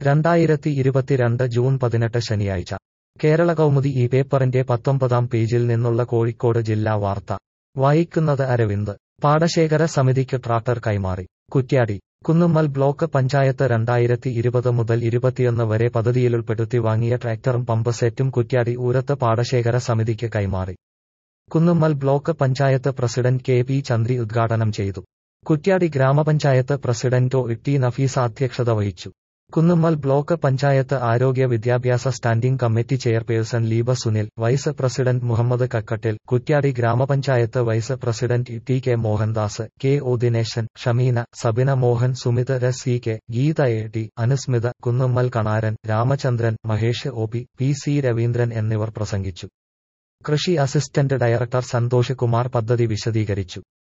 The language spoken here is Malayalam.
രണ്ടായിരത്തി ഇരുപത്തിരണ്ട് ജൂൺ പതിനെട്ട് ശനിയാഴ്ച കേരള കൗമുദി ഈ പേപ്പറിന്റെ പത്തൊമ്പതാം പേജിൽ നിന്നുള്ള കോഴിക്കോട് ജില്ലാ വാർത്ത വായിക്കുന്നത് അരവിന്ദ് പാടശേഖര സമിതിക്ക് ട്രാക്ടർ കൈമാറി കുറ്റ്യാടി കുന്നുമ്മൽ ബ്ലോക്ക് പഞ്ചായത്ത് രണ്ടായിരത്തി ഇരുപത് മുതൽ ഇരുപത്തിയൊന്ന് വരെ പദ്ധതിയിലുൾപ്പെടുത്തി വാങ്ങിയ ട്രാക്ടറും പമ്പ് സെറ്റും കുറ്റ്യാടി ഊരത്ത് പാടശേഖര സമിതിക്ക് കൈമാറി Kunnummal block panchayat president K P Chandri ഉദ്ഘാടനം ചെയ്തു കുറ്റ്യാടി ഗ്രാമപഞ്ചായത്ത് പ്രസിഡന്റ് ഒ ടി നഫീസ അധ്യക്ഷത വഹിച്ചു കുന്നുമ്മൽ ബ്ലോക്ക് പഞ്ചായത്ത് ആരോഗ്യ വിദ്യാഭ്യാസ standing committee chairperson Leeba Sunil vice president Muhammad Kakkattil Kuttiadi ഗ്രാമപഞ്ചായത്ത് vice president T K Mohandas K O Dineshan Shameena Sabina Mohan Sumith ര C K Geetha A T Anusmitha Kunnummal Kanaran Ramachandran Mahesh O P P C Raveendran എന്നിവർ പ്രസംഗിച്ചു കൃഷി അസിസ്റ്റന്റ് ഡയറക്ടർ സന്തോഷ് കുമാർ പദ്ധതി വിശദീകരിച്ചു